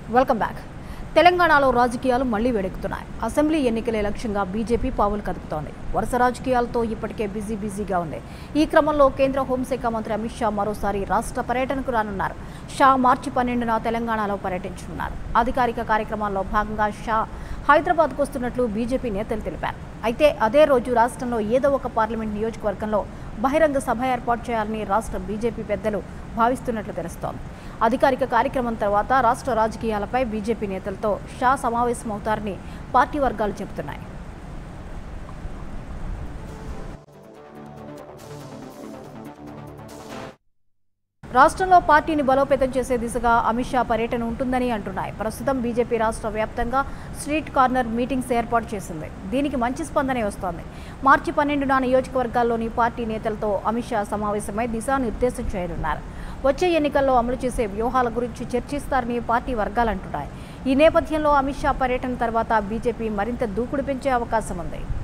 welcome back తెలంగాణలో రాజకీయాలు మళ్లీ వేడెక్కుతున్నాయి అసెంబ్లీ ఎన్నికలే లక్ష్యంగా బీజేపీ పావులు కదుపుతోంది వరుస రాజకీయాలతో ఇప్పటికే బిజీ బిజీగా ఉంది ఈ క్రమంలో కేంద్ర హోంశాఖ మంత్రి అమిత్ షా మరోసారి రాష్ట్ర పర్యటనకు రానున్నారు షా మార్చి పన్నెండున తెలంగాణలో పర్యటించనున్నారు అధికారిక కార్యక్రమాల్లో భాగంగా షా హైదరాబాద్కు వస్తున్నట్లు బీజేపీ నేతలు తెలిపారు అయితే అదే రోజు రాష్ట్రంలో ఏదో ఒక పార్లమెంట్ నియోజకవర్గంలో బహిరంగ సభ ఏర్పాటు చేయాలని రాష్ట్ర బీజేపీ పెద్దలు భావిస్తున్నట్లు తెలుస్తోంది అధికారిక కార్యక్రమం తర్వాత రాష్ట్ర రాజకీయాలపై బీజేపీ నేతలతో షా సమావేశమవుతారని పార్టీ వర్గాలు చెబుతున్నాయి రాష్ట్రంలో పార్టీని బలోపేతం చేసే దిశగా అమిత్ షా పర్యటన ఉంటుందని అంటున్నాయి ప్రస్తుతం బీజేపీ రాష్ట్ర వ్యాప్తంగా స్ట్రీట్ కార్నర్ మీటింగ్స్ ఏర్పాటు చేసింది దీనికి మంచి స్పందనే వస్తోంది మార్చి పన్నెండున నియోజకవర్గాల్లోని పార్టీ నేతలతో అమిత్ షా సమావేశమై దిశానిర్దేశం చేయనున్నారు వచ్చే ఎన్నికల్లో అమలు చేసే వ్యూహాల గురించి చర్చిస్తారని పార్టీ వర్గాలు అంటున్నాయి ఈ నేపథ్యంలో అమిత్ షా పర్యటన తర్వాత బీజేపీ మరింత దూకుడు పెంచే అవకాశం ఉంది